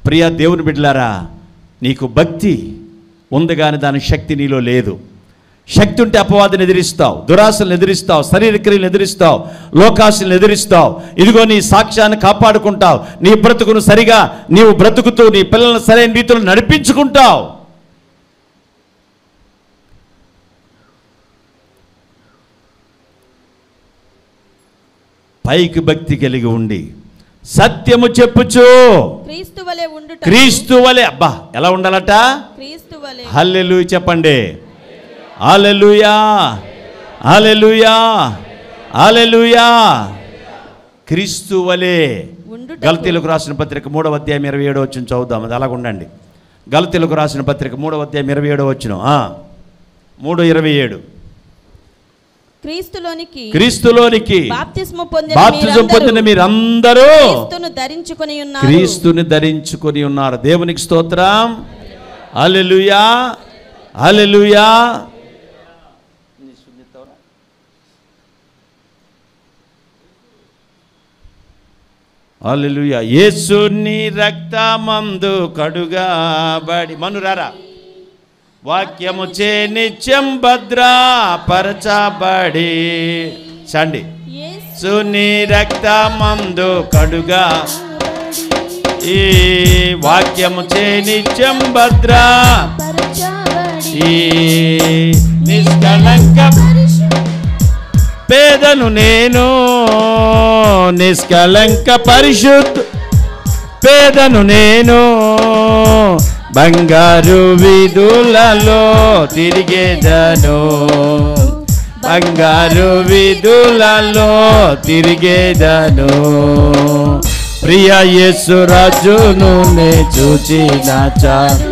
ప్రియ దేవుని బిడ్డలారా నీకు భక్తి ఉంది కానీ దాని శక్తి నీలో లేదు శక్తి ఉంటే అపవాదిని ఎదిరిస్తావు దురాశలను ఎదిరిస్తావు శరీర క్రియలను ఎదిరిస్తావు లోకాశలను ఎదిరిస్తావు ఇదిగో నీ సాక్ష్యాన్ని కాపాడుకుంటావు నీ బ్రతుకును సరిగా నీవు బ్రతుకుతూ నీ పిల్లలను సరైన రీతిలో నడిపించుకుంటావు పైకి భక్తి కలిగి ఉండి సత్యము చెప్పుచు క్రీస్తు వలె ఉండుట క్రీస్తు వలె అబ్బా ఎలా ఉండాలట క్రీస్తు వలె హల్లెలూయ చెప్పండి హల్లెలూయా హల్లెలూయా హల్లెలూయా క్రీస్తు వలె ఉండుట గలతీలకు రాసిన పత్రిక మూడవ అధ్యాయం ఇరవై ఏడో వచ్చిన చదువుదాం అది అలాగ ఉండండి గలతీలకు రాసిన పత్రిక మూడవ అధ్యాయం ఇరవై ఏడో వచ్చిన మూడు ఇరవై ఏడు క్రీస్తులోనికి క్రీస్తులోనికి బాప్తిస్మ పొందిన బాప్తిజం పొందిన మీరందరూ క్రీస్తును ధరించుకొని ఉన్నారు క్రీస్తుని ధరించుకొని ఉన్నారు దేవునికి స్తోత్రం హల్లెలూయా హల్లెలూయా హల్లెలూయా యేసుని రక్తమందు కడుగాబడి మనురారా వాక్యము చే నిత్యం భద్రా పరచబడి చండి యేసు సుని రక్తమందు కడుగా ఈ వాక్యము చే నిత్యం భద్ర ఈ నిష్కలంక పేదను నేను నిష్కలంక పరిశుద్ధ పేదను నేను బంగారు విధులలో తిరిగేదను బంగారు విధులలో తిరిగేదను ప్రియ యేసు రాజును నే చూచిన చాలు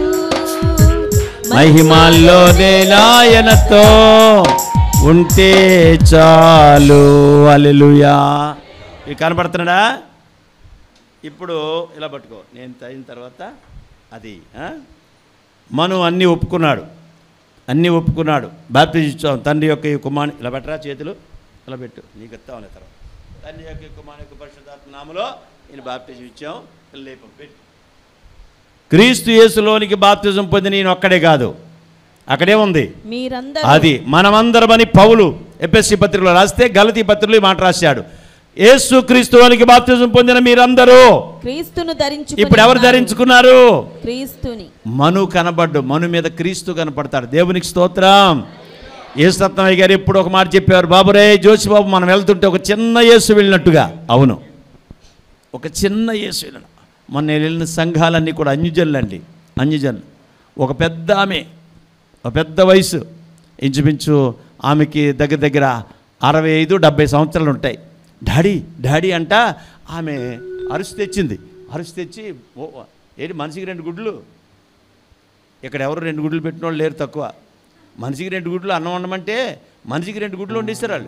మహిమాల్లో నాయనతో ఉంటే చాలు అలెలుయా ఇవి కనపడుతున్నాడా ఇప్పుడు ఇలా పట్టుకో నేను అయిన తర్వాత అది ఆ? మను అన్నీ ఒప్పుకున్నాడు అన్నీ ఒప్పుకున్నాడు బాప్తిజం ఇచ్చాం తండ్రి యొక్క ఈ కుమారుని ఇలా పెట్టరా చేతులు ఇలా పెట్టు నీకు ఇస్తామనే తర్వాత తండ్రి యొక్క ఈ కుమారుని యొక్క పరిశుద్ధాత్మ నామలో నేను బాప్తిజం ఇచ్చాం లేపం పెట్టు క్రీస్తు యేసులోనికి బాప్తిజం పొంది నేను ఒక్కడే కాదు అక్కడే ఉంది మీరందరూ అది మనమందరమని పౌలు ఎపిఎస్సి పత్రికలో రాస్తే గలతీ పత్రికలో ఈ మాట రాశాడు యేసు క్రీస్తులోనికి బాప్తిజం పొందిన మీరందరూ క్రీస్తును ధరించుకొని ఇప్పుడు ఎవరు ఉన్నారు. ధరించుకున్నారు క్రీస్తుని మను కనబడ్డు మను మీద క్రీస్తు కనపడతాడు దేవునికి స్తోత్రం యేసత్నయ్య గారు ఎప్పుడు ఒక మాట చెప్పారు బాబురే జోషిబాబు మనం వెళ్తుంటే ఒక చిన్న యేసు వెళ్ళినట్టుగా అవును ఒక చిన్న యేసు వెళ్ళిన మొన్న నేను వెళ్ళిన సంఘాలన్నీ కూడా అన్యజనులండి అన్యజనులు ఒక పెద్ద ఆమె ఒక పెద్ద వయసు ఇంచుమించు ఆమెకి దగ్గర దగ్గర అరవై ఐదు డెబ్బై సంవత్సరాలు ఉంటాయి డాడీ డాడీ అంట ఆమె అరుసు తెచ్చింది అరుసు తెచ్చి ఓ ఏంటి మనిషికి రెండు గుడ్లు ఇక్కడ ఎవరు రెండు గుడ్లు పెట్టిన వాళ్ళు లేరు తక్కువ మనిషికి రెండు గుడ్లు అన్నం వండమంటే మనిషికి రెండు గుడ్లు వండిస్తారు వాళ్ళు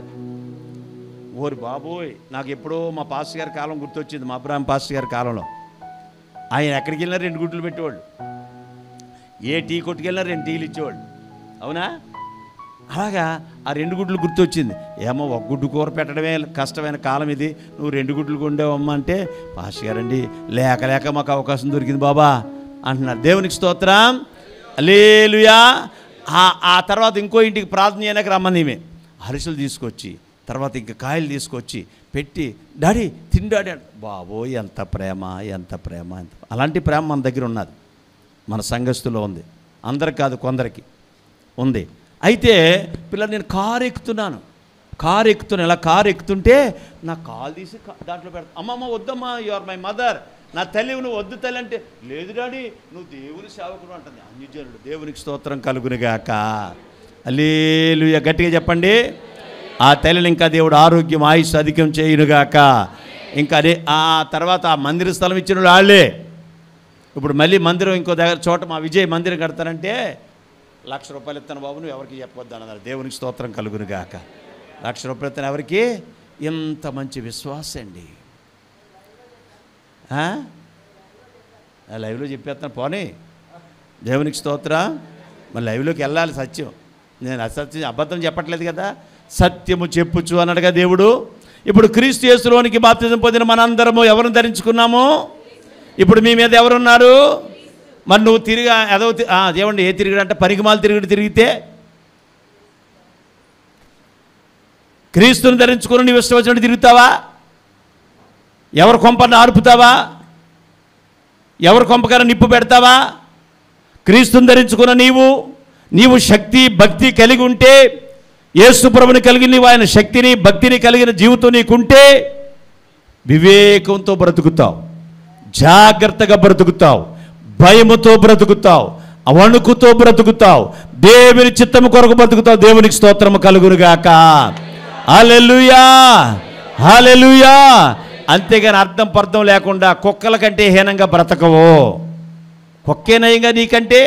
ఓరి బాబోయ్ నాకు ఎప్పుడో మా పాస్టర్ గారి కాలం గుర్తొచ్చింది మా అబ్రాహం పాస్టర్ గారి కాలంలో ఆయన ఎక్కడికి వెళ్ళినా రెండు గుడ్లు పెట్టేవాళ్ళు ఏ టీ కొట్టుకెళ్ళినా రెండు టీలు ఇచ్చేవాళ్ళు అవునా అలాగా ఆ రెండు గుడ్లు గుర్తొచ్చింది ఏమో ఒక గుడ్డు కూర పెట్టడమే కష్టమైన కాలం ఇది నువ్వు రెండు గుడ్లు కొండేవమ్మా అంటే పాస్ గారండి లేక లేక మాకు అవకాశం దొరికింది బాబా అంటున్నారు దేవునికి స్తోత్రం లేలుయా ఆ ఆ తర్వాత ఇంకో ఇంటికి ప్రార్థన చేయడానికి రమ్మని ఈమె అరిసెలు తీసుకొచ్చి తర్వాత ఇంకా కాయలు తీసుకొచ్చి పెట్టి డాడీ తిని డాడీ అంట బాబోయ్ ఎంత ప్రేమ ఎంత ప్రేమ ఎంత అలాంటి ప్రేమ మన దగ్గర ఉన్నది మన సంఘస్థులో ఉంది అందరికి కాదు కొందరికి ఉంది అయితే పిల్లలు నేను కారు ఎక్కుతున్నాను కారు ఎక్కుతున్నాను ఇలా కారు ఎక్కుతుంటే నా కాలు తీసి కా- దాంట్లో పెడతా అమ్మమ్మ వద్దమ్మా యు ఆర్ మై మదర్ నా తల్లి నువ్వు వద్దు తల్లి అంటే లేదు డాడీ నువ్వు దేవుని సేవకుడు అంటుంది అన్యజనుడు దేవునికి స్తోత్రం కలుగునుగాక అల్లేలుయ గట్టిగా చెప్పండి ఆ తల్లిని ఇంకా దేవుడు ఆరోగ్యం ఆయుష్ అధికం చేయునుగాక ఇంకా అదే ఆ తర్వాత ఆ మందిర స్థలం ఇచ్చిన వాళ్ళు వాళ్ళే ఇప్పుడు మళ్ళీ మందిరం ఇంకో దగ్గర చోట మా విజయ్ మందిరం కడతానంటే లక్ష రూపాయలు ఇస్తాను బాబు నువ్వు ఎవరికి చెప్పొద్దు అన్నారు దేవునికి స్తోత్రం కలుగును గాక లక్ష రూపాయలు ఇస్తాను ఎవరికి ఎంత మంచి విశ్వాసం అండి ఆ? ఆ లైవ్లో చెప్పేస్తాను పోనీ దేవునికి స్తోత్రం మరి లైవ్లోకి వెళ్ళాలి సత్యం నేను అసత్యం అబద్ధం చెప్పట్లేదు కదా సత్యము చెప్పుచు అన్నాడుగా దేవుడు ఇప్పుడు క్రీస్తు యేసులోనికి బాప్తిజం పొందిన మనందరము ఎవరిని ధరించుకున్నాము ఇప్పుడు మీ మీద ఎవరున్నారు మరి నువ్వు తిరిగా ఏదో ఏమండి ఏ తిరిగాడు అంటే పరిగమాలు తిరిగి తిరిగితే క్రీస్తుని ధరించుకుని నీవు ఇష్టం వచ్చినట్టు తిరుగుతావా ఎవరు కొంపను ఆర్పుతావా ఎవరు కొంపకర నిప్పు పెడతావా క్రీస్తుని ధరించుకున్న నీవు నీవు శక్తి భక్తి కలిగి ఉంటే యేసు ప్రభుని కలిగి నీవు ఆయన శక్తిని భక్తిని కలిగిన జీవితం నీకుంటే వివేకంతో బ్రతుకుతావు జాగ్రత్తగా బ్రతుకుతావు భయముతో బ్రతుకుతావు వణుకుతో బ్రతుకుతావు దేవుని చిత్తము కొరకు బ్రతుకుతావు దేవునికి స్తోత్రము కలుగునుగాక హాలెలుయా హాలెలుయా అంతేగాని అర్థం పర్థం లేకుండా కుక్కల కంటే హీనంగా బ్రతకవు కుక్కే నయంగా నీకంటే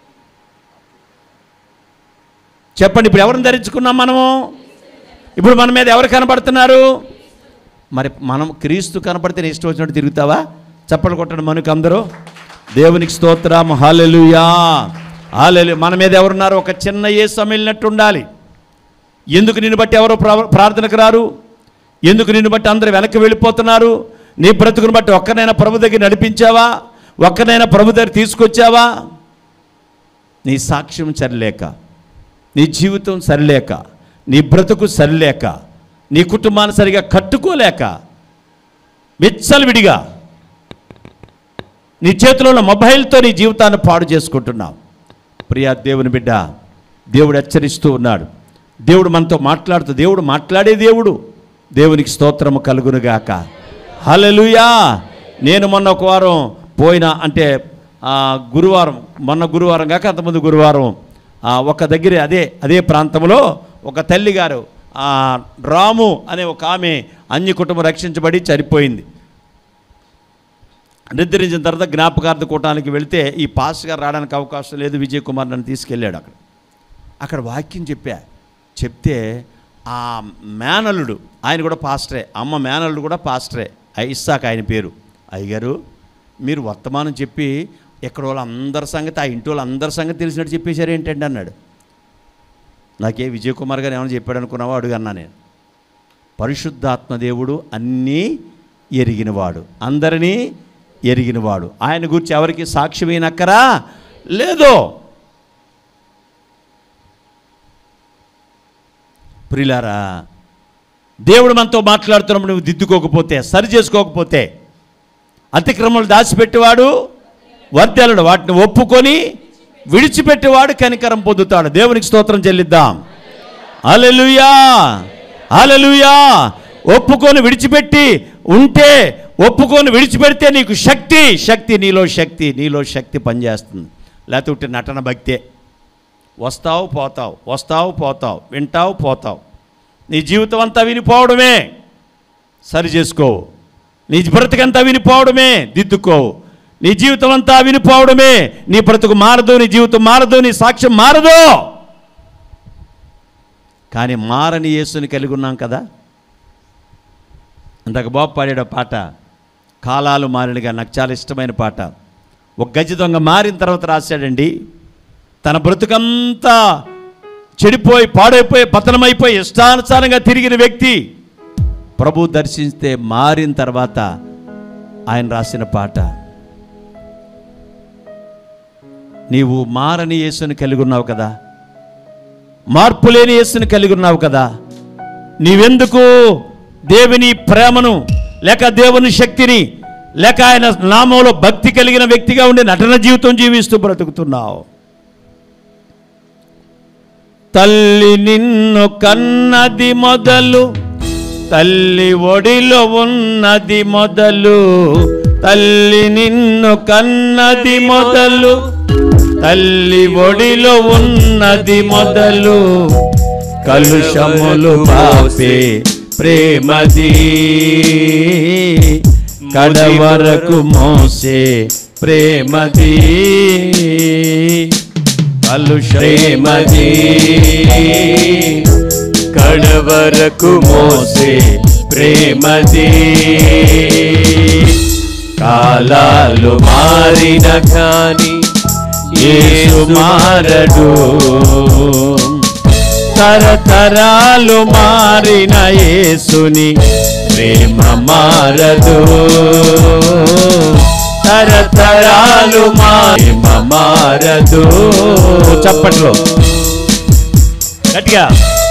చెప్పండి ఇప్పుడు ఎవరిని ధరించుకున్నాం మనము ఇప్పుడు మన మీద ఎవరు కనబడుతున్నారు మరి మనం క్రీస్తు కనపడితే నీ ఇష్టం వచ్చినట్టు తిరుగుతావా చప్పలు కొట్టండి మనకు అందరూ దేవునికి స్తోత్రం హాలెలుయా హాలెలు మన మీద ఎవరున్నారు ఒక చిన్న ఏ సమిలినట్టు ఉండాలి ఎందుకు నిన్ను బట్టి ఎవరో ప్రా- ప్రార్థనకు రారు ఎందుకు నిన్ను బట్టి అందరూ వెనక్కి వెళ్ళిపోతున్నారు నీ బ్రతుకుని బట్టి ఒక్కనైనా ప్రభు దగ్గర నడిపించావా ఒక్కనైనా ప్రభు దగ్గర తీసుకొచ్చావా నీ సాక్ష్యం సరిలేక నీ జీవితం సరిలేక నీ బ్రతుకు సరిలేక నీ కుటుంబాన్ని సరిగా కట్టుకోలేక విచ్చలవిడిగా నీ చేతిలో ఉన్న మొబైల్తో నీ జీవితాన్ని పాడు చేసుకుంటున్నావు ప్రియా దేవుని బిడ్డ దేవుడు హెచ్చరిస్తూ ఉన్నాడు దేవుడు మనతో మాట్లాడుతూ దేవుడు మాట్లాడే దేవుడు దేవునికి స్తోత్రము కలుగునుగాక హల్లెలూయా నేను మొన్న ఒక వారం పోయిన అంటే ఆ, గురువారం మొన్న గురువారం కాక అంతకుముందు గురువారం ఆ, ఒక దగ్గర అదే అదే ప్రాంతంలో ఒక తల్లి గారు ఆ, రాము అనే ఒక ఆమె అన్య కుటుంబం రక్షించబడి చనిపోయింది నిద్రించిన తర్వాత జ్ఞాపకార్థ కూటానికి వెళితే ఈ పాస్ గారు రావడానికి అవకాశం లేదు విజయ్ కుమార్ నన్ను తీసుకెళ్ళాడు అక్కడ అక్కడ వాక్యం చెప్పా చెప్తే ఆ మేనల్లుడు ఆయన కూడా పాస్టరే అమ్మ మేనల్లుడు కూడా పాస్టరే ఆ ఇస్సాక్ ఆయన పేరు అయ్యగారు మీరు వర్తమానం చెప్పి ఎక్కడ వాళ్ళందరి సంగతి ఆ ఇంటి వాళ్ళందరి సంగతి తెలిసినట్టు చెప్పేశారు ఏంటండి అన్నాడు నాకే విజయ్ కుమార్ గారు ఏమైనా చెప్పాడు అనుకున్నావో అడుగన్నా నేను పరిశుద్ధాత్మ దేవుడు అన్నీ ఎరిగినవాడు అందరినీ ఎరిగినవాడు ఆయన గురించి ఎవరికి సాక్ష్యమైనక్కరా లేదో ప్రిలారా దేవుడు మనతో మాట్లాడుతున్నప్పుడు నువ్వు దిద్దుకోకపోతే సరి చేసుకోకపోతే అతిక్రమలు దాచిపెట్టేవాడు వర్తెలడు వాటిని ఒప్పుకొని విడిచిపెట్టేవాడు కనికరం పొందుతాడు దేవునికి స్తోత్రం చెల్లిద్దాం అలెలుయా అలెలుయా ఒప్పుకొని విడిచిపెట్టి ఉంటే ఒప్పుకొని విడిచిపెడితే నీకు శక్తి శక్తి నీలో శక్తి నీలో శక్తి పనిచేస్తుంది లేకపోతే నటన భక్తే వస్తావు పోతావు వస్తావు పోతావు వింటావు పోతావు నీ జీవితం అంతా వినిపోవడమే సరి చేసుకో నీ బ్రతుకంతా వినిపోవడమే దిద్దుకో నీ జీవితం అంతా వినిపోవడమే నీ బ్రతుకు మారదు నీ జీవితం మారదు నీ సాక్ష్యం మారదు కానీ మారని యేసుని కలిగి ఉన్నాం కదా ఇంతకు బాబు పాడాడు పాట కాలాలు మారినగా నాకు చాలా ఇష్టమైన పాట ఒక గజ దొంగ మారిన తర్వాత రాశాడండి తన బ్రతుకంతా చెడిపోయి పాడైపోయి పతనమైపోయి ఇష్టానుసారంగా తిరిగిన వ్యక్తి ప్రభు దర్శిస్తే మారిన తర్వాత ఆయన రాసిన పాట నీవు మారని యేసుని కలిగి ఉన్నావు కదా మార్పు లేని యేసుని కలిగి ఉన్నావు కదా నీవెందుకు దేవుని ప్రేమను లేక దేవుని శక్తిని లేక ఆయన నామంలో భక్తి కలిగిన వ్యక్తిగా ఉండి నటన జీవితం జీవిస్తూ బ్రతుకుతున్నావు తల్లి నిన్ను కన్నది మొదలు తల్లి ఒడిలో ఉన్నది మొదలు తల్లి నిన్ను కన్నది మొదలు తల్లి ఒడిలో ఉన్నది మొదలు కలుషములు పాపే ప్రేమది కడ వరకు మోసే ప్రేమది కలుషమది కడవరకు మోసే ప్రేమది కాలాలు మారిన కాని యేసు మారడు తరతరాలు మారిన యేసుని ప్రేమ మారదు తరతరాలు మారిమ మారదు చప్పట్లు గట్టిగా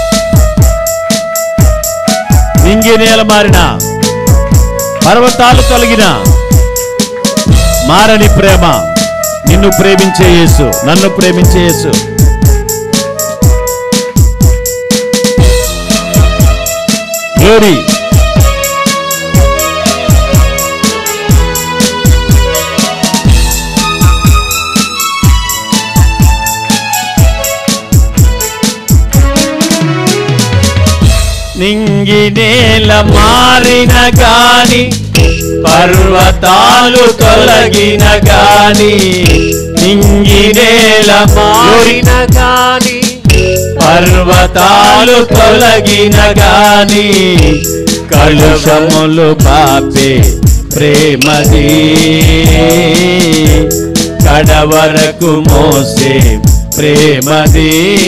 నింగి నేల మారిన పర్వతాలు తొలగిన మారని ప్రేమ నిన్ను ప్రేమించే యేసు నన్ను ప్రేమించే యేసు గ్లోరీ నింగి నేల మారిన గాని పర్వతాలు తొలగిన గాని నింగి నేల మారిన గాని పర్వతాలు తొలగిన గాని కలుషములు పాపే ప్రేమది కడవరకు మోసే ప్రేమది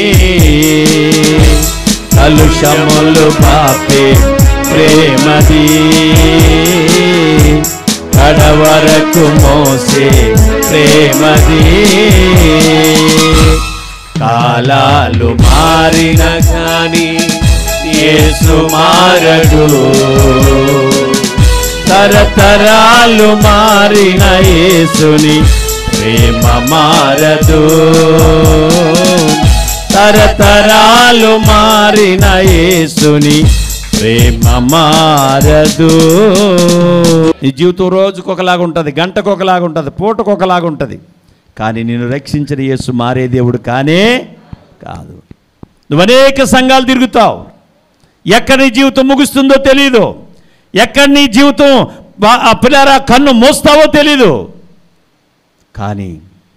కలుషములు పాపే ప్రేమది కడవరకు మోసే ప్రేమది కాలాలు మారిన గాని యేసు మారడు తరతరాలు మారిన యేసుని ప్రేమ మారదు తరతరాలు మారిన యేసుని ప్రేమ మారదు నీ జీవితం రోజుకు ఒకలాగా ఉంటుంది గంటకు ఒకలాగా ఉంటుంది పూటకు ఒకలాగా ఉంటుంది కానీ నిన్ను రక్షించిన యేసు మారే దేవుడు కానే కాదు నువ్వు అనేక సంఘాలు తిరుగుతావు ఎక్కడ నీ జీవితం ముగుస్తుందో తెలియదు ఎక్కడ నీ జీవితం బా- ఆ పిల్లరా కన్ను మోస్తావో తెలీదు కానీ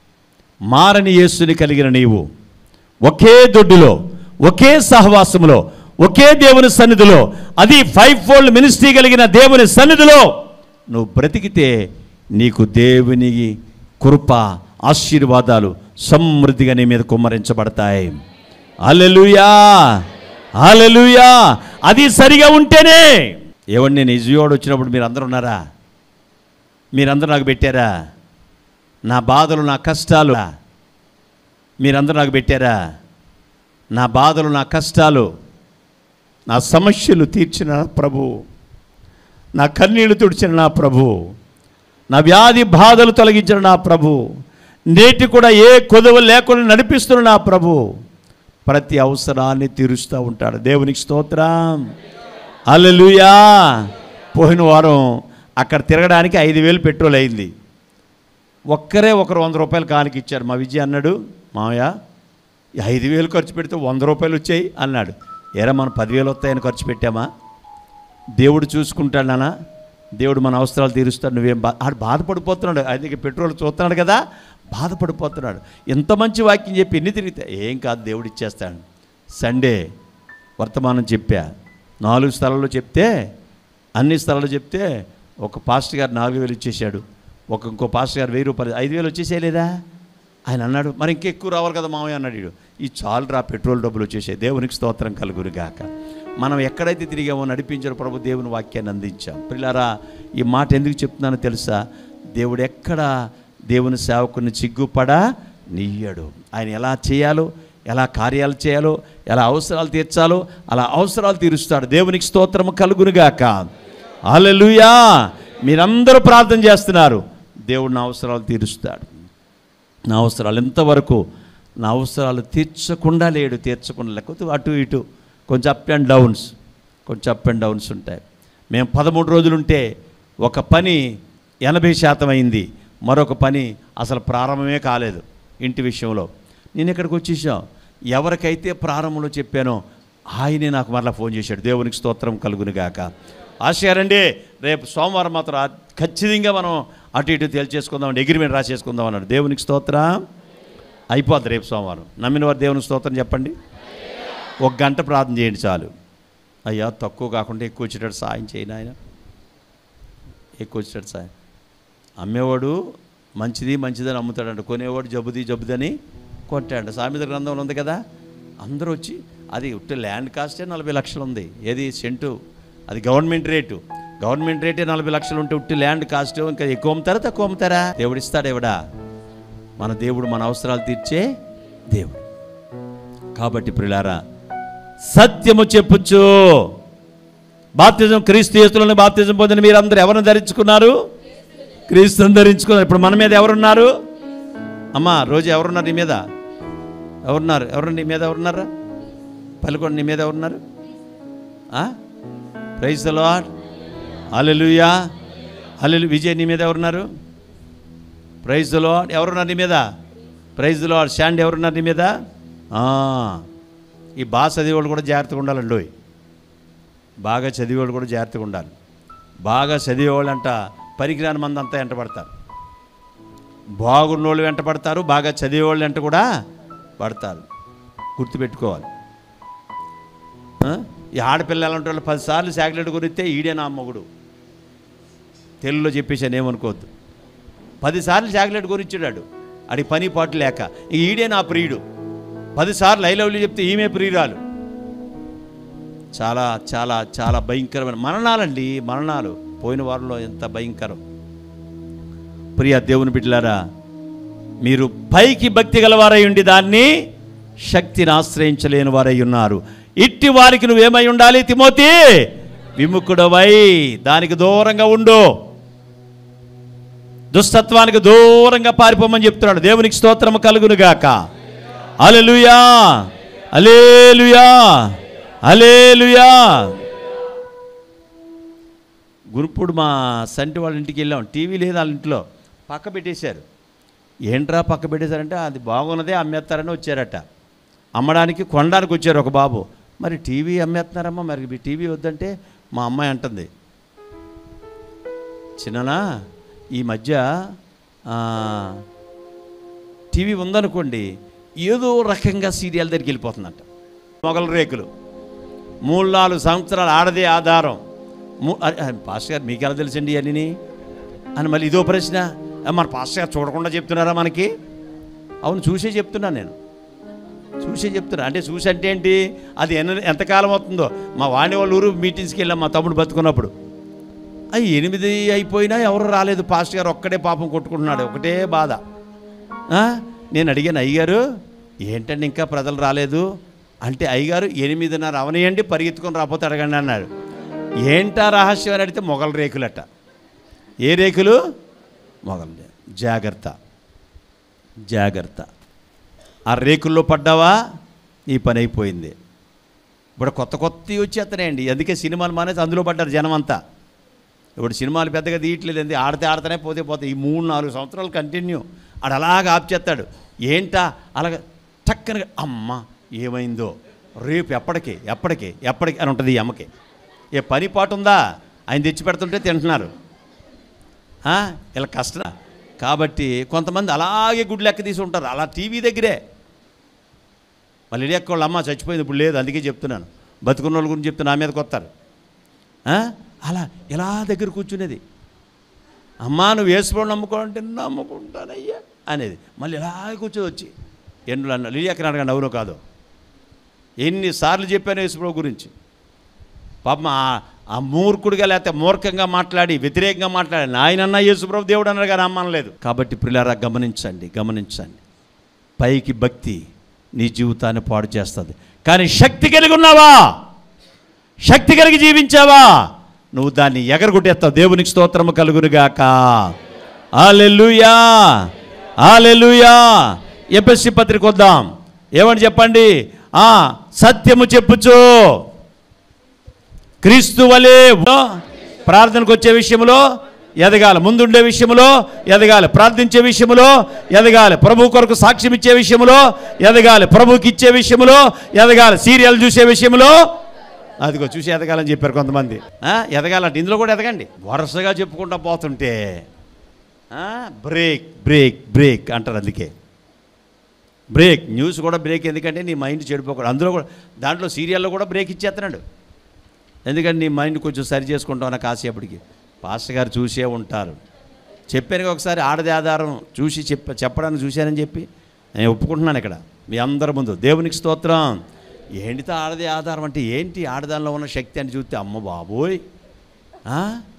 మారని యేసుని కలిగిన నీవు ఒకే దొడ్డులో ఒకే సహవాసములో ఒకే దేవుని సన్నిధిలో అది ఫైవ్ ఫోల్డ్ మినిస్ట్రీ కలిగిన దేవుని సన్నిధిలో నువ్వు బ్రతికితే నీకు దేవుని కృప ఆశీర్వాదాలు సమృద్ధిగా నీ మీద కుమ్మరించబడతాయి అలెలుయా అలెలుయా అది సరిగా ఉంటేనే ఏమండి నేను ఇజ్యోడు వచ్చినప్పుడు మీరు అందరూ ఉన్నారా మీరందరూ నాకు పెట్టారా నా బాధలు నా కష్టాలు మీరందరూ నాకు పెట్టారా నా బాధలు నా కష్టాలు నా సమస్యలు తీర్చిన నా ప్రభు నా కన్నీళ్లు తుడిచిన నా ప్రభు నా వ్యాధి బాధలు తొలగించిన నా ప్రభు నేటి కూడా ఏ కొదవ లేకుండా నడిపిస్తున్న నా ప్రభు ప్రతి అవసరాన్ని తీరుస్తూ ఉంటాడు దేవునికి స్తోత్రం అల్లెలుయా పోయిన వారం అక్కడ తిరగడానికి ఐదు వేలు పెట్రోల్ అయింది ఒక్కరే ఒకరు వంద రూపాయలు కానికి ఇచ్చారు మా విజయ్ అన్నాడు మామయ్య ఈ ఐదు వేలు ఖర్చు పెడితే వంద రూపాయలు వచ్చాయి అన్నాడు ఏరా మనం పదివేలు వస్తాయని ఖర్చు పెట్టామా దేవుడు చూసుకుంటాడు నాన్న దేవుడు మన అవసరాలు తీరుస్తాడు నువ్వేం బా ఆడు బాధపడిపోతున్నాడు అందుకే పెట్రోల్ చూస్తున్నాడు కదా బాధపడిపోతున్నాడు ఎంత మంచి వాక్యం చెప్పి ఎన్ని తిరిగితే ఏం కాదు దేవుడు ఇచ్చేస్తాడు సండే వర్తమానం చెప్పా నాలుగు స్థలాల్లో చెప్తే అన్ని స్థలాల్లో చెప్తే ఒక పాస్టర్ గారు నాలుగు వేలు ఇచ్చేసాడు ఒక ఇంకో పాస్టర్ గారు వెయ్యి రూపాయలు ఐదు వేలు వచ్చేసేయలేదా ఆయన అన్నాడు మరి ఇంకెక్కువ రావాలి కదా మామయ్య అన్నాడు వీడు ఈ చాలు రా పెట్రోల్ డబ్బులు వచ్చేసాయి దేవునికి స్తోత్రం కలుగురు గాక మనం ఎక్కడైతే తిరిగామో నడిపించారు ప్రభు దేవుని వాక్యాన్ని అందించాం పిల్లారా ఈ మాట ఎందుకు చెప్తున్నానో తెలుసా దేవుడు ఎక్కడ దేవుని సేవకుని చిగ్గుపడా నీయడు ఆయన ఎలా చేయాలో ఎలా కార్యాలు చేయాలో ఎలా అవసరాలు తీర్చాలో అలా అవసరాలు తీరుస్తాడు దేవునికి స్తోత్రము కలుగునుగాక హల్లెలూయా మీరందరూ ప్రార్థన చేస్తున్నారు దేవుడు నా అవసరాలు తీరుస్తాడు నా అవసరాలు ఎంతవరకు నా అవసరాలు తీర్చకుండా లేడు తీర్చకుండా లేకపోతే అటు ఇటు కొంచెం అప్ అండ్ డౌన్స్ కొంచెం అప్ అండ్ డౌన్స్ ఉంటాయి మేము పదమూడు రోజులుంటే ఒక పని ఎనభై శాతం అయింది మరొక పని అసలు ప్రారంభమే కాలేదు ఇంటి విషయంలో నేను ఇక్కడికి వచ్చేసాం ఎవరికైతే ప్రారంభంలో చెప్పానో ఆయనే నాకు మరలా ఫోన్ చేశాడు దేవునికి స్తోత్రం కలుగునుగాక ఆశయారండి రేపు సోమవారం మాత్రం ఆ- ఖచ్చితంగా మనం అటు ఇటు తేల్చేసుకుందాం అగ్రిమెంట్ రాసేసుకుందాం అన్నాడు దేవునికి స్తోత్రం అయిపోద్ది రేపు సోమవారం నమ్మిన వారు దేవునికి స్తోత్రం చెప్పండి ఒక గంట ప్రార్థన చేయండి చాలు అయ్యా తక్కువ కాకుండా ఎక్కువ వచ్చేటట్టు సాయం చేయను ఆయన ఎక్కువ వచ్చేటట్టు సాయం అమ్మేవాడు మంచిది మంచిదని అమ్ముతాడంట కొనేవాడు జబ్బుది జబ్బుదని కొట్టాడు సామెత గ్రంథంలో ఉంది కదా అందరూ వచ్చి అది ఉట్టి ల్యాండ్ కాస్టే నలభై లక్షలు ఉంది ఏది సెంటు అది గవర్నమెంట్ రేటు గవర్నమెంట్ రేటే నలభై లక్షలు ఉంటే ఉట్టి ల్యాండ్ కాస్ట్ ఇంకా ఎక్కువ అమ్ముతారా తక్కువ అమ్ముతారా దేవుడు ఇస్తాడు ఎవడా మన దేవుడు మన అవసరాలు తీర్చే దేవుడు కాబట్టి ప్రిలారా సత్యము చెప్పుచ్చు బాప్తిజం క్రీస్తు యేసులోని బాప్తిజం పొందిన మీరందరూ ఎవరిని ధరించుకున్నారు క్రీస్తుని ధరించుకున్నారు ఇప్పుడు మన మీద ఎవరున్నారు అమ్మా రోజు ఎవరున్నారు నీ మీద ఎవరున్నారు ఎవరు నీ మీద ఎవరున్నారా పలుకోండి నీ మీద ఎవరున్నారు ప్రైజ్ ద లాడ్ అలెలుయా అలెలు విజయ్ నీ మీద ఎవరున్నారు ప్రైజ్ ద లాడ్ ఎవరున్నారు నీ మీద ప్రైజ్ ద లాడ్ శాండ్ ఎవరున్నారు నీ మీద ఆ, ఈ బాగా చదివేవాళ్ళు కూడా జాగ్రత్తగా ఉండాలండి ఓయ్. బాగా చదివేవాళ్ళు కూడా జాగ్రత్తగా ఉండాలి బాగా చదివేవాళ్ళు అంట పరికిరాని మంది అంతా వెంటబడతారు బాగున్నోళ్ళు వెంట పడతారు బాగా చదివేవాళ్ళు వెంట కూడా పడతారు గుర్తుపెట్టుకోవాలి ఆ? ఈ ఆడపిల్ల ఎలాంటి వాళ్ళు పదిసార్లు చాక్లెట్ గురిస్తే ఈడే నా మొగుడు తెలుగులో చెప్పేసాను ఏమనుకోవద్దు పదిసార్లు చాక్లెట్ గురించాడు ఆడి పని పాటు లేక ఈ ఈడే నా ప్రియుడు పదిసార్లు ఐ లవ్లీ చెప్తే ఈమె ప్రియురాలు చాలా చాలా చాలా భయంకరమైన మరణాలండి మరణాలు పోయిన వారంలో ఎంత భయంకరం ప్రియ దేవుని బిడ్డలారా మీరు పైకి భక్తి గలవారై ఉండి దాన్ని శక్తిని ఆశ్రయించలేని వారై ఉన్నారు ఇట్టి వారికి నువ్వేమై ఉండాలి తిమోతి విముఖుడవై దానికి దూరంగా ఉండు దుస్తత్వానికి దూరంగా పారిపోమని చెప్తున్నాడు దేవునికి స్తోత్రము కలుగునుగాక అలెలుయా అలేలుయా అలేలుయా గురుపుడు మా సంటి వాళ్ళ ఇంటికి వెళ్ళాం టీవీ లేదు వాళ్ళ ఇంట్లో పక్క పెట్టేశారు ఏంట్రా పక్క పెట్టేశారంటే అది బాగున్నదే అమ్మేస్తారని వచ్చారట అమ్మడానికి కొనడానికి వచ్చారు ఒక బాబు మరి టీవీ అమ్మేస్తున్నారమ్మా మరి మీ టీవీ వద్దంటే మా అమ్మాయి అంటుంది చిన్ననా ఈ మధ్య ఆ, టీవీ ఉందనుకోండి ఏదో రకంగా సీరియల్ దగ్గరికి వెళ్ళిపోతుందంట మొగల రేకులు మూడు నాలుగు సంవత్సరాలు ఆడదే ఆధారం మూ అరే, ఆ, పాస్టర్ గారు మీకు ఎలా తెలుసండి అన్నీ అని మళ్ళీ ఇదో ప్రశ్న ఆ, మన పాస్టర్ గారు చూడకుండా చెప్తున్నారా మనకి అవును చూసే చెప్తున్నా నేను చూసే చెప్తున్నా అంటే చూసి అంటే ఏంటి అది ఎన్న ఎంతకాలం అవుతుందో మా వాణి వాళ్ళ ఊరు మీటింగ్స్కి వెళ్ళాం మా తమ్ముడు బతుకున్నప్పుడు అవి ఎనిమిది అయిపోయినా ఎవరు రాలేదు పాస్ట్ గారు ఒక్కడే పాపం కొట్టుకుంటున్నాడు ఒకటే బాధ ఆ? నేను అడిగాను అయ్యగారు ఏంటండి ఇంకా ప్రజలు రాలేదు అంటే అయ్యగారు ఎనిమిదిన్నర అవనియండి పరిగెత్తుకొని రాకపోతే అడగండి అన్నాడు ఏంటా రహస్యం అని అడిగితే మొగల రేకులట ఏ రేకులు మొగల రే- జాగ్రత్త జాగ్రత్త ఆ రేకుల్లో పడ్డావా నీ పని అయిపోయింది ఇప్పుడు కొత్త కొత్తవి వచ్చేస్తున్నాయండి అందుకే సినిమాలు మానేసి అందులో పడ్డారు జనం అంతా ఇప్పుడు సినిమాలు పెద్దగా తీయట్లేదు అండి ఆడితే ఆడితేనే పోతే పోతే ఈ మూడు నాలుగు సంవత్సరాలు కంటిన్యూ ఆడు అలాగ ఆప్ చేస్తాడు ఏంటా అలాగ టక్కన అమ్మ ఏమైందో రేపు ఎప్పటికి ఎప్పటికి ఎప్పటికి అని ఉంటుంది ఈ అమ్మకి ఏ పని పాటు ఉందా ఆయన తెచ్చి పెడుతుంటే తింటున్నారు ఆ, ఇలా కష్టం కాబట్టి కొంతమంది అలాగే గుడ్లు లెక్క తీసి ఉంటారు అలా టీవీ దగ్గరే మళ్ళీ ఇడియక్క వాళ్ళ అమ్మ చచ్చిపోయింది ఇప్పుడు లేదు అందుకే చెప్తున్నాను బతుకున్న వాళ్ళ గురించి చెప్తే నా మీదకి వస్తారు ఆ? అలా ఇలా దగ్గర కూర్చునేది అమ్మా నువ్వు వేసుకోవడం నమ్ముకోవాలంటే నమ్ముకుంటానయ్యా అనేది మళ్ళీ ఇలా కూర్చో వచ్చి ఎన్నులు అన్న లిలియాకి అడగండి అవును కాదు ఎన్నిసార్లు చెప్పాను యేసుప్రభు గురించి పాపం ఆ- ఆ మూర్ఖుడిగా లేకపోతే మూర్ఖంగా మాట్లాడి వ్యతిరేకంగా మాట్లాడి నాయనన్నా యేసుప్రభు దేవుడు అన్నారు కానీ అమ్మనలేదు కాబట్టి పిల్లరా గమనించండి గమనించండి పైకి భక్తి నీ జీవితాన్ని పాడు చేస్తుంది కానీ శక్తి కలిగి ఉన్నావా శక్తి కలిగి జీవించావా నువ్వు దాన్ని ఎగరగొట్టేస్తావు దేవునికి స్తోత్రము కలుగునుగాక ఆలెలుయా ఆలెలుయా ఎపిఎస్సి పత్రిక వద్దాం ఏమని చెప్పండి ఆ సత్యము చెప్పుచు క్రీస్తు వలె ప్రార్థనకు వచ్చే విషయంలో ఎదగాలి ముందుండే విషయంలో ఎదగాలి ప్రార్థించే విషయంలో ఎదగాలి ప్రభు కొరకు సాక్ష్యం ఇచ్చే విషయంలో ఎదగాలి ప్రభుకి ఇచ్చే విషయంలో ఎదగాలి సీరియల్ చూసే విషయంలో అదిగో చూసి ఎదగాలని చెప్పారు కొంతమంది ఆ, ఎదగాలంటే ఇందులో కూడా ఎదగండి వరుసగా చెప్పుకుంటా పోతుంటే ఆ, బ్రేక్ బ్రేక్ బ్రేక్ అంటారు అందుకే బ్రేక్ న్యూస్ కూడా బ్రేక్ ఎందుకంటే నీ మైండ్ చెడిపోకూడదు అందులో కూడా దాంట్లో సీరియల్లో కూడా బ్రేక్ ఇచ్చేస్తున్నాడు ఎందుకంటే నీ మైండ్ కొంచెం సరి చేసుకుంటావు నాకు కాసేపటికి పాస్టర్ గారు చూసే ఉంటారు చెప్పాను కదా ఒకసారి ఆడది ఆధారం చూసి చెప్ప చెప్పడానికి చూశానని చెప్పి నేను ఒప్పుకుంటున్నాను ఇక్కడ మీ అందరి ముందు దేవునికి స్తోత్రం ఏంటితో ఆడది ఆధారం అంటే ఏంటి ఆడదానిలో ఉన్న శక్తి అని చూస్తే అమ్మ బాబోయ్ ఆ?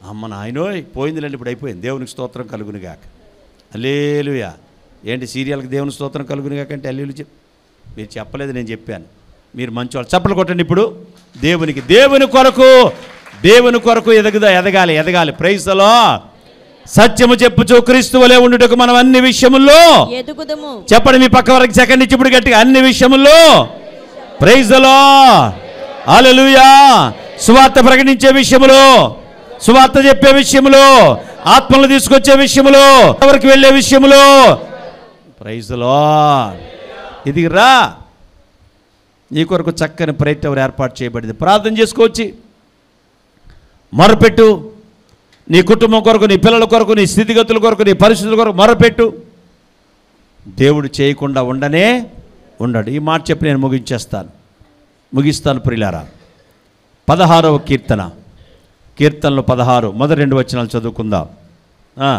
అమ్మ నాయనోయ్ పోయిందిలేండి ఇప్పుడు అయిపోయింది దేవునికి స్తోత్రం కలుగునిగాక అల్లేలుయా ఏంటి సీరియల్కి దేవుని స్తోత్రం కలుగునిగాక అంటే అల్లేలు చెప్ మీరు చెప్పలేదు నేను చెప్పాను మీరు మంచివాళ్ళు చప్పలు కొట్టండి ఇప్పుడు దేవునికి దేవుని కొరకు దేవుని కొరకు ఎదగదా ఎదగాలి ఎదగాలి ప్రైజ్లో సత్యము చెప్పుచు క్రీస్తు వలె ఉండుటకు మనం అన్ని విషయముల్లో ఎదుగుదము చెప్పండి మీ పక్క వరకు సెకండ్ ఇచ్చి ఇప్పుడు గట్టిగా అన్ని విషయముల్లో ప్రైజ్ లో హల్లెలూయా సువార్త ప్రకటించే విషయములో సువార్త చెప్పే విషయములో ఆత్మలు తీసుకొచ్చే విషయములో ఎవరికి వెళ్ళే విషయములో ప్రైజ్ లో ఇది రా నీ కొరకు చక్కని ప్రయత్నం ఏర్పాటు చేయబడింది ప్రార్థన చేసుకోవచ్చు మొరపెట్టు నీ కుటుంబం కొరకు నీ పిల్లల కొరకు నీ స్థితిగతుల కొరకు నీ పరిస్థితుల కొరకు మొరపెట్టు దేవుడు చేయకుండా ఉండనే ఉండడు ఈ మాట చెప్పి నేను ముగించేస్తాను ముగిస్తాను ప్రిలారా పదహారవ కీర్తన కీర్తనలు పదహారు మొదటి రెండు వచనాలు చదువుకుందాం ఆ.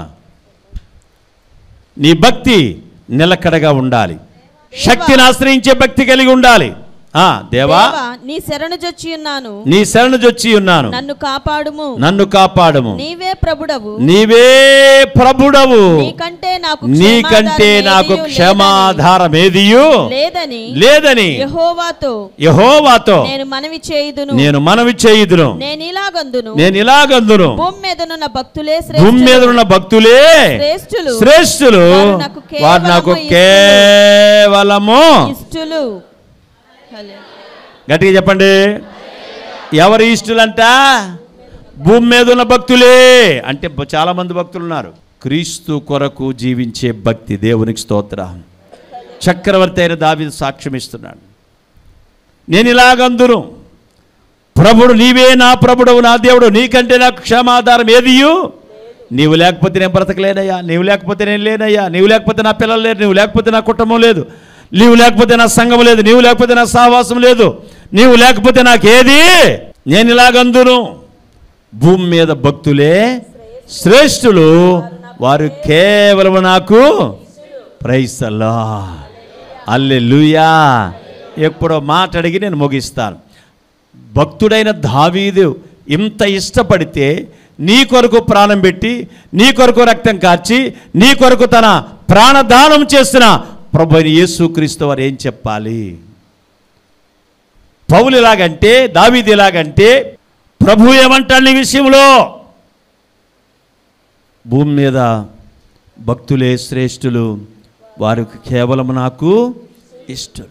నీ భక్తి నిలకడగా ఉండాలి శక్తిని ఆశ్రయించే భక్తి కలిగి ఉండాలి ఆ, దేవా దేవా నీ శరణు జొచ్చి ఉన్నాను నీ శరణు జొచ్చి ఉన్నాను నన్ను కాపాడుము నన్ను కాపాడము నీవే ప్రభుడవు నీవే ప్రభుడవు నీకంటే నాకు నీకంటే క్షమాధానం నాకు ఏదియూ క్షమాధారం ఏదియు లేదని లేదని యెహోవాతో యహోవాతో నేను మనవి చేయుదును నేను మనవి చేయుదును నేను ఇలాగందును నేను ఇలాగందును భూమి మీదనున్న భక్తులే భూమి మీద శ్రేష్ఠులు. ఉన్న భక్తులే శ్రేష్ఠులు శ్రేష్ఠులు వారు నాకు వారు నాకు కేవలము కేవలము ఇష్టులు హల్లెలూయా. గట్టిగా చెప్పండి ఎవరి ఇష్టలంట భూమి మీద ఉన్న భక్తులే అంటే బ- చాలా మంది భక్తులు ఉన్నారు క్రీస్తు కొరకు జీవించే భక్తి దేవునికి స్తోత్రం చక్రవర్తి అయిన దావీదు సాక్ష్యం ఇస్తున్నాడు నేను ఇలాగందును ప్రభుడు నీవే నా ప్రభుడవు నా దేవుడు నీకంటే నాకు క్షమాధారం ఏదియు నీవు లేకపోతే నేను బ్రతకలేనయ్యా నీవు లేకపోతే నేను లేనయ్యా నీవు లేకపోతే నా పిల్లలు లేరు నీవు లేకపోతే నా కుటుంబం లేదు నీవు లేకపోతే నా సంఘం లేదు నీవు లేకపోతే నా సహవాసం లేదు నీవు లేకపోతే నాకేది నేను ఇలాగందును భూమి మీద భక్తులే శ్రేష్ఠులు వారు కేవలం నాకు ప్రైసల్లా అల్లెలుయా ఎప్పుడో మాట అడిగి నేను ముగిస్తాను భక్తుడైన దావీదు ఇంత ఇష్టపడితే నీ కొరకు ప్రాణం పెట్టి నీ కొరకు రక్తం కార్చి నీ కొరకు తన ప్రాణదానం చేసిన ప్రభు అయిన యేసుక్రీస్తు వారు ఏం చెప్పాలి పౌలు ఎలాగంటే దావీదు ఎలాగంటే ప్రభు ఏమంటాడు ఈ విషయంలో భూమి మీద భక్తులే శ్రేష్ఠులు వారికి కేవలం నాకు ఇష్టలు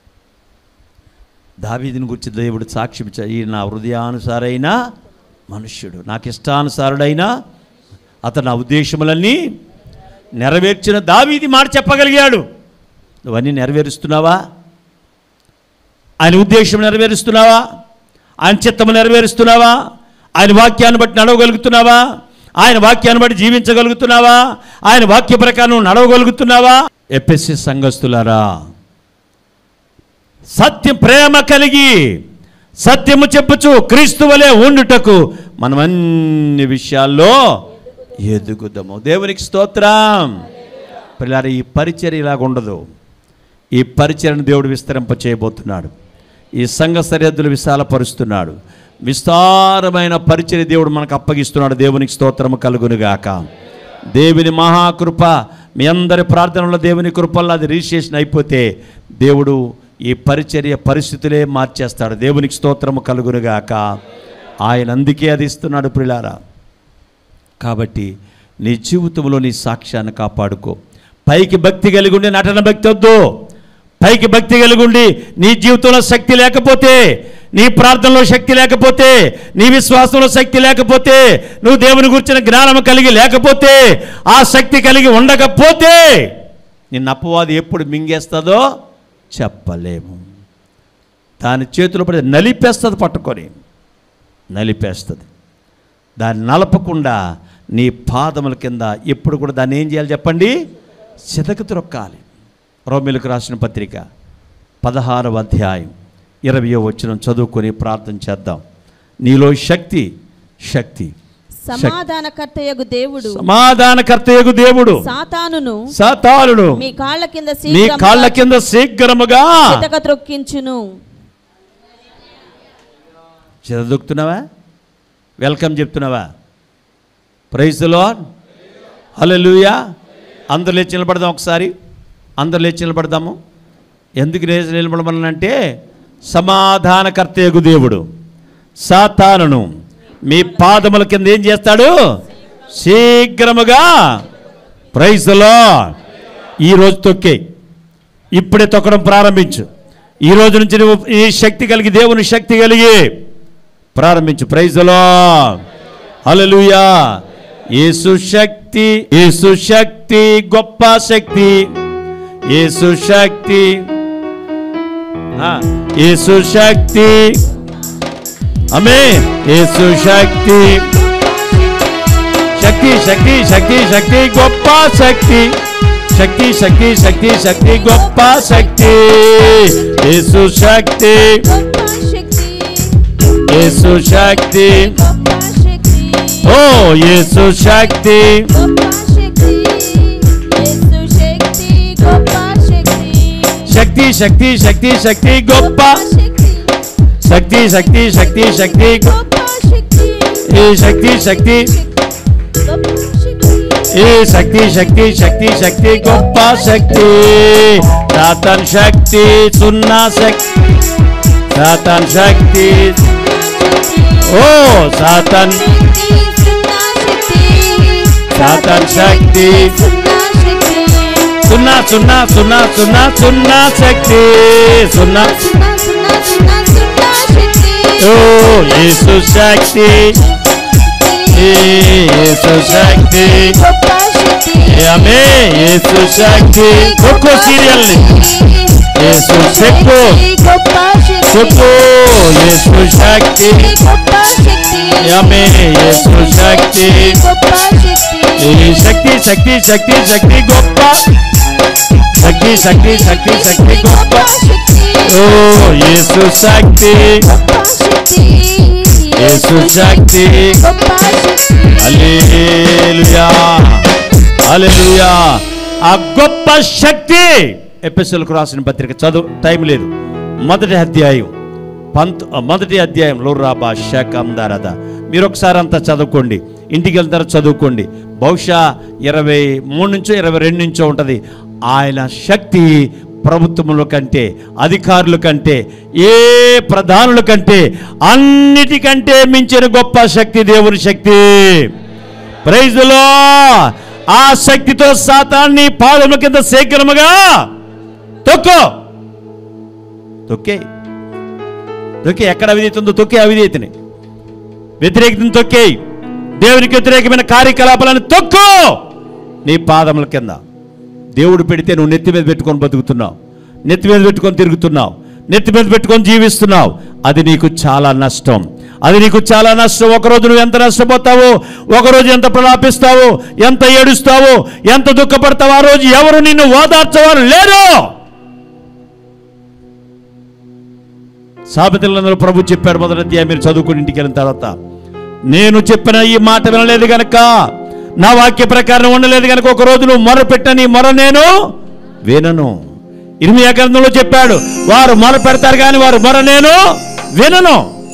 దావీదిని గురించి దేవుడు సాక్ష్యం ఇచ్చాడు ఈ నా హృదయానుసారైన మనుష్యుడు నాకు ఇష్టానుసారుడైన అతను నా ఉద్దేశములన్నీ నెరవేర్చిన దావీది మాట చెప్పగలిగాడు నువ్వన్నీ నెరవేరుస్తున్నావా ఆయన ఉద్దేశం నెరవేరుస్తున్నావా ఆయన చిత్తము నెరవేరుస్తున్నావా ఆయన వాక్యాన్ని బట్టి నడవగలుగుతున్నావా ఆయన వాక్యాన్ని బట్టి జీవించగలుగుతున్నావా ఆయన వాక్య ప్రకారం నువ్వు నడవగలుగుతున్నావా ఎపిఎస్సి సంఘస్థులారా సత్యం ప్రేమ కలిగి సత్యము చెప్పుచు క్రీస్తు వలె ఉండుటకు మనం అన్ని విషయాల్లో ఎదుగుదాము దేవునికి స్తోత్రం పిల్లలు ఈ పరిచర్య ఇలాగ ఉండదు ఈ పరిచర్యను దేవుడు విస్తరింప చేయబోతున్నాడు ఈ సంఘ సరిహద్దులు విశాలపరుస్తున్నాడు విస్తారమైన పరిచర్య దేవుడు మనకు అప్పగిస్తున్నాడు దేవునికి స్తోత్రము కలుగునుగాక దేవుని మహాకృప మీ అందరి ప్రార్థనలో దేవుని కృపల్లో అది రిజిస్ట్రేషన్ అయిపోతే దేవుడు ఈ పరిచర్య పరిస్థితులే మార్చేస్తాడు దేవునికి స్తోత్రము కలుగునుగాక ఆయన అందుకే అది ఇస్తున్నాడు ప్రిలారా కాబట్టి నీ జీవితంలో నీ సాక్ష్యాన్ని కాపాడుకో పైకి భక్తి కలిగి ఉండి నటన భక్తి వద్దు పైకి భక్తి కలిగి ఉండి నీ జీవితంలో శక్తి లేకపోతే నీ ప్రార్థనలో శక్తి లేకపోతే నీ విశ్వాసంలో శక్తి లేకపోతే నువ్వు దేవుని గురించిన జ్ఞానం కలిగి లేకపోతే ఆ శక్తి కలిగి ఉండకపోతే నిన్న అపవాది ఎప్పుడు మింగేస్తుందో చెప్పలేము దాని చేతిలో పడి నలిపేస్తుంది పట్టుకొని నలిపేస్తుంది దాన్ని నలపకుండా నీ పాదముల కింద ఎప్పుడు కూడా దాన్ని ఏం చేయాలి చెప్పండి చితక త్రొక్కాలి రోమిలకు రాసిన పత్రిక పదహారవ అధ్యాయం ఇరవయో వచ్చిన చదువుకొని ప్రార్థన చేద్దాం నీలో శక్తి శక్తి సమాధానకర్తయగు దేవుడు సమాధానకర్తయగు దేవుడు సాతానును సాతానుడు మీ కాళ్ళ కింద నీ శీఘ్రముగా కాళ్ళ కింద శీఘ్రముగా చితక త్రొక్కించును చదువుతున్నావా వెల్కమ్ చెప్తున్నావా ప్రైజ్ లార్డ్ హల్లెలూయా అందరు లేచి నిలబడదాం ఒకసారి అందరు లేచి నిలబడదాము ఎందుకు లేచి నిలబడమనంటే సమాధానకర్తయగు దేవుడు సాతానును మీ పాదముల కింద ఏం చేస్తాడు శీఘ్రముగా ప్రైజ్లో ఈరోజు తొక్కే ఇప్పుడే తొక్కడం ప్రారంభించు ఈ రోజు నుంచి నువ్వు ఈ శక్తి కలిగి దేవుని శక్తి కలిగి ప్రారంభించు ప్రైజ్లో హల్లెలూయా యేసు శక్తి యేసు శక్తి గొప్ప శక్తి యేసు శక్తి ఆ, యేసు శక్తి అమే యేసు శక్తి శక్తి శక్తి శక్తి శక్తి గొప్ప శక్తి శక్తి శక్తి శక్తి శక్తి గొప్ప శక్తి యేసు శక్తి గొప్ప శక్తి యేసు శక్తి గొప్ప శక్తి ఓ యేసు శక్తి గొప్ప శక్తి యేసు శక్తి గొప్ప శక్తి శక్తి శక్తి శక్తి శక్తి గొప్ప శక్తి శక్తి శక్తి శక్తి శక్తి గొప్ప శక్తి ఈ శక్తి శక్తి గొప్ప శక్తి ఈ శక్తి శక్తి శక్తి శక్తి గొప్ప శక్తి సాతన్ శక్తి సున్నా శక్తి సాతన్ శక్తి ఓ సాతన్ శక్తి సున్నా శక్తి సాతాన్ శక్తి. సున్నా శక్తి సున్నా సున్నా సున్నా సున్నా సున్నా శక్తి సున్నా సున్నా సున్నా సున్నా సున్నా శక్తి ఓ యేసు శక్తి ఈ యేసు శక్తి గొప్ప శక్తి ఆమె యేసు శక్తి ఒక్కో సీరియల్ ని యేసు చెప్పు గొప్ప శక్తి చెప్పు యేసు శక్తి గొప్ప శక్తి ఆమె యేసు శక్తి గొప్ప శక్తి ఈ శక్తి శక్తి శక్తి శక్తి గొప్ప శక్తి శక్తి శక్తి శక్తి గొప్ప శక్తి ఓ యేసు శక్తి గొప్ప శక్తి యేసు శక్తి గొప్ప శక్తి హల్లెలూయా హల్లెలూయా ఆ గొప్ప శక్తి ఎపిసోడ్కు రాసిన పత్రిక చదువు టైం లేదు మొదటి అధ్యాయం పంత్ మొదటి అధ్యాయంలో రాబా శకం దారద మీరు ఒకసారి అంతా చదువుకోండి ఇంటికి వెళ్తారు చదువుకోండి బహుశా ఇరవై మూడు నుంచో ఇరవై రెండు నుంచో ఉంటుంది ఆయన శక్తి ప్రభుత్వముల కంటే అధికారుల కంటే ఏ ప్రధానుల కంటే అన్నిటికంటే మించిన గొప్ప శక్తి దేవుని శక్తి ప్రైజులో ఆ శక్తితో సాతాన్ని పాదముల కింద శీఘ్రముగా తొక్కో తొక్కే తొక్కి ఎక్కడ అవినీతి ఉందో తొక్కే అవినీతిని వ్యతిరేకతను తొక్కేయి దేవునికి వ్యతిరేకమైన కార్యకలాపాలను తొక్కు నీ పాదముల కింద దేవుడు పెడితే నువ్వు నెత్తి మీద పెట్టుకొని బతుకుతున్నావు నెత్తి మీద పెట్టుకొని తిరుగుతున్నావు నెత్తి మీద పెట్టుకొని జీవిస్తున్నావు అది నీకు చాలా నష్టం అది నీకు చాలా నష్టం ఒకరోజు నువ్వు ఎంత నష్టపోతావో ఒకరోజు ఎంత ప్రలాపిస్తావో ఎంత ఏడుస్తావో ఎంత దుఃఖపడతావో ఆ రోజు ఎవరు నిన్ను ఓదార్చేవారు లేరు సామెతలందరూ ప్రభు చెప్పాడు మొదటి అధ్యాయం మీరు చదువుకుని ఇంటికి వెళ్ళిన తర్వాత నేను చెప్పిన ఈ మాట వినలేదు గనక నా వాక్య ప్రకారం ఉండలేదు గనక ఒక రోజు నువ్వు మొర పెట్టని మొర నేను వినను ఇర్మియా గ్రంథంలో చెప్పాడు వారు మొర పెడతారు కానీ వారు మొర నేను వినను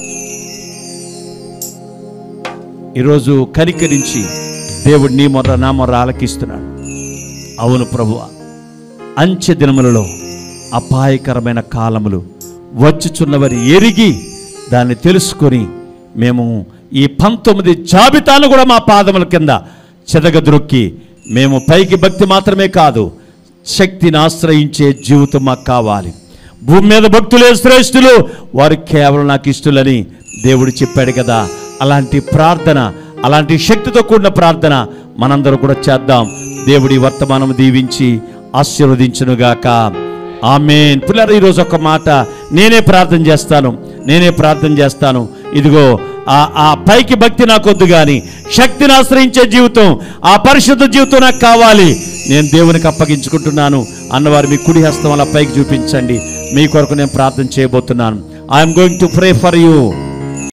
ఈరోజు కనికరించి దేవుడు నీ మొర నా మొర ఆలకిస్తున్నాడు అవును ప్రభువా అంచె దినములలో అపాయకరమైన కాలములు వచ్చుచున్నవని ఎరిగి దాన్ని తెలుసుకొని మేము ఈ పంతొమ్మిది జాబితాను కూడా మా పాదముల కింద చెదగద్రొక్కి మేము పైకి భక్తి మాత్రమే కాదు శక్తిని ఆశ్రయించే జీవితం మాకు కావాలి భూమి మీద భక్తులే శ్రేష్ఠులు వారు కేవలం నాకు ఇష్టలని దేవుడు చెప్పాడు కదా అలాంటి ప్రార్థన అలాంటి శక్తితో కూడిన ప్రార్థన మనందరం కూడా చేద్దాం దేవుడి వర్తమానం దీవించి ఆశీర్వదించునుగాక ఆమెన్ పిల్లలు ఈరోజు ఒక మాట నేనే ప్రార్థన చేస్తాను నేనే ప్రార్థన చేస్తాను ఇదిగో ఆ ఆ పైకి భక్తి నాకు వద్దు కానీ శక్తిని ఆశ్రయించే జీవితం ఆ పరిశుద్ధ జీవితం నాకు కావాలి నేను దేవునికి అప్పగించుకుంటున్నాను అన్నవారు మీ కుడి హస్తం అలా పైకి చూపించండి మీ కొరకు నేను ప్రార్థన చేయబోతున్నాను I'm going to pray for you